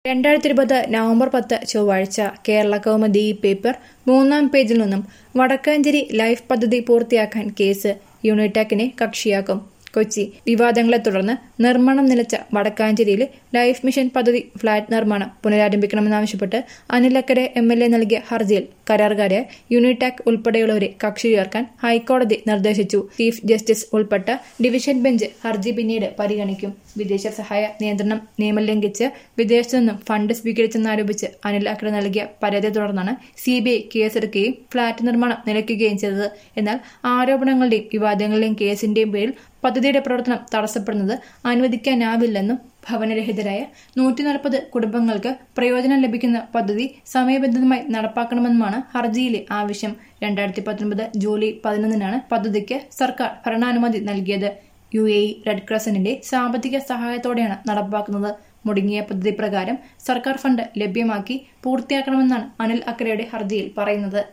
രണ്ടായിരത്തി ഇരുപത് നവംബർ പത്ത് ചൊവ്വാഴ്ച കേരള കൗമുദി ഈ പേപ്പർ മൂന്നാം പേജിൽ നിന്നും വടക്കാഞ്ചേരി ലൈഫ് പദ്ധതി പൂർത്തിയാക്കാൻ കേസ് യൂണിടാക്കിനെ കക്ഷിയാക്കും കൊച്ചി വിവാദങ്ങളെ തുടർന്ന് നിർമ്മാണം നിലച്ച വടക്കാഞ്ചേരിയിലെ ലൈഫ് മിഷൻ പദ്ധതി ഫ്ളാറ്റ് നിർമ്മാണം പുനരാരംഭിക്കണമെന്നാവശ്യപ്പെട്ട് അനിലക്കരെ എം എൽ എ നൽകിയ ഹർജിയിൽ കരാറുകാരെ യൂണിടാക് ഉൾപ്പെടെയുള്ളവരെ കക്ഷി ചേർക്കാൻ ഹൈക്കോടതി നിർദ്ദേശിച്ചു ചീഫ് ജസ്റ്റിസ് ഉൾപ്പെട്ട ഡിവിഷൻ ബെഞ്ച് ഹർജി പിന്നീട് പരിഗണിക്കും വിദേശ സഹായ നിയന്ത്രണം നിയമം ലംഘിച്ച് വിദേശത്തു നിന്നും ഫണ്ട് സ്വീകരിച്ചെന്നാരോപിച്ച് അനിൽ അക്കരെ നൽകിയ പരാതിയെ തുടർന്നാണ് സി ബി ഐ കേസെടുക്കുകയും ഫ്ളാറ്റ് നിർമ്മാണം നിലയ്ക്കുകയും ചെയ്തത് എന്നാൽ ആരോപണങ്ങളുടെയും വിവാദങ്ങളുടെയും കേസിന്റെയും പേരിൽ പദ്ധതിയുടെ പ്രവർത്തനം തടസ്സപ്പെടുന്നത് അനുവദിക്കാനാവില്ലെന്നും ഭവനരഹിതരായ നൂറ്റി നാൽപ്പത് കുടുംബങ്ങൾക്ക് പ്രയോജനം ലഭിക്കുന്ന പദ്ധതി സമയബന്ധിതമായി നടപ്പാക്കണമെന്നുമാണ് ഹർജിയിലെ ആവശ്യം രണ്ടായിരത്തി പത്തൊൻപത് ജൂലൈ പതിനൊന്നിനാണ് പദ്ധതിക്ക് സർക്കാർ ഭരണാനുമതി നൽകിയത് യു എ ഇ റെഡ് ക്രസന്റിന്റെ സാമ്പത്തിക സഹായത്തോടെയാണ് നടപ്പാക്കുന്നത് മുടങ്ങിയ പദ്ധതി പ്രകാരം സർക്കാർ ഫണ്ട് ലഭ്യമാക്കി പൂർത്തിയാക്കണമെന്നാണ് അനിൽ അക്കരയുടെ ഹർജിയിൽ പറയുന്നത്